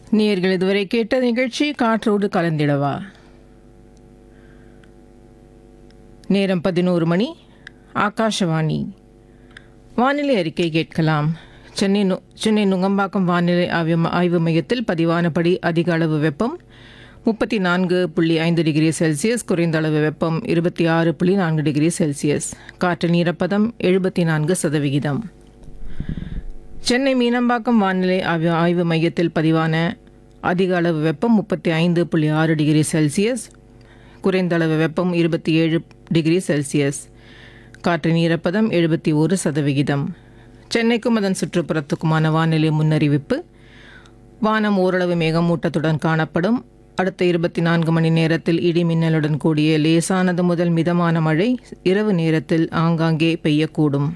நேயர்கள் இதுவரை கேட்ட நிகழ்ச்சி காற்றோடு கலந்திடவா நேரம் பதினோரு மணி ஆகாஷவாணி வானிலை அறிக்கை கேட்கலாம் சென்னை நு சென்னை நுங்கம்பாக்கம் வானிலை ஆய்வு ம- ஆய்வு மையத்தில் பதிவானபடி அதிக அளவு வெப்பம் முப்பத்தி நான்கு புள்ளி ஐந்து டிகிரி செல்சியஸ் குறைந்த அளவு வெப்பம் இருபத்தி ஆறு புள்ளி நான்கு டிகிரி செல்சியஸ் காற்றின் ஈரப்பதம் எழுபத்தி நான்கு சதவிகிதம் சென்னை மீனம்பாக்கம் வானிலை ஆய்வு ஆய்வு மையத்தில் பதிவான அதிக அளவு வெப்பம் முப்பத்தி ஐந்து புள்ளி ஆறு டிகிரி செல்சியஸ் குறைந்த அளவு வெப்பம் இருபத்தி ஏழு டிகிரி செல்சியஸ் காற்றின் ஈரப்பதம் எழுபத்தி ஒரு சதவிகிதம் சென்னைக்கும் அதன் சுற்றுப்புறத்துக்குமான வானிலை முன்னறிவிப்பு வானம் ஓரளவு மேகமூட்டத்துடன் காணப்படும் அடுத்த இருபத்தி நான்கு மணி நேரத்தில் இடி மின்னலுடன் கூடிய லேசானது முதல் மிதமான மழை இரவு நேரத்தில் ஆங்காங்கே பெய்யக்கூடும்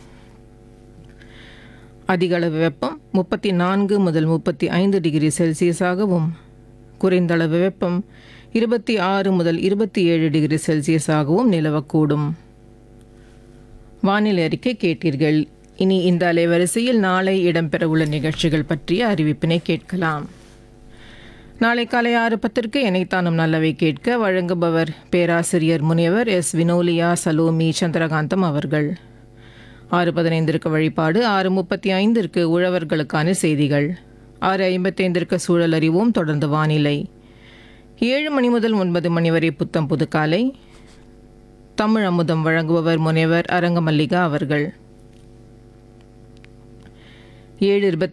அதிக அளவு வெப்பம் முப்பத்தி நான்கு முதல் முப்பத்தி ஐந்து டிகிரி செல்சியஸாகவும் குறைந்த அளவு வெப்பம் இருபத்தி ஆறு முதல் இருபத்தி ஏழு டிகிரி செல்சியஸாகவும் நிலவக்கூடும் வானிலை அறிக்கை கேட்டீர்கள் இனி இந்த அலைவரிசையில் நாளை இடம்பெறவுள்ள நிகழ்ச்சிகள் பற்றிய அறிவிப்பினை கேட்கலாம் நாளை காலை ஆறு பத்திற்கு இணைத்தானும் நல்லவை கேட்க வழங்குபவர் பேராசிரியர் முனைவர் எஸ் வினோலியா சலோமி சந்திரகாந்தம் அவர்கள் ஆறு பதினைந்திற்கு வழிபாடு ஆறு முப்பத்தி ஐந்திற்கு உழவர்களுக்கான செய்திகள் ஆறு ஐம்பத்தைந்திற்கு சூழல் அறிவோம் தொடர்ந்து வானிலை ஏழு மணி முதல் ஒன்பது மணி வரை புத்தம் புது காலை தமிழ் அமுதம் வழங்குபவர் முனைவர் அரங்கமல்லிகா அவர்கள் ஏழு இருபத்தி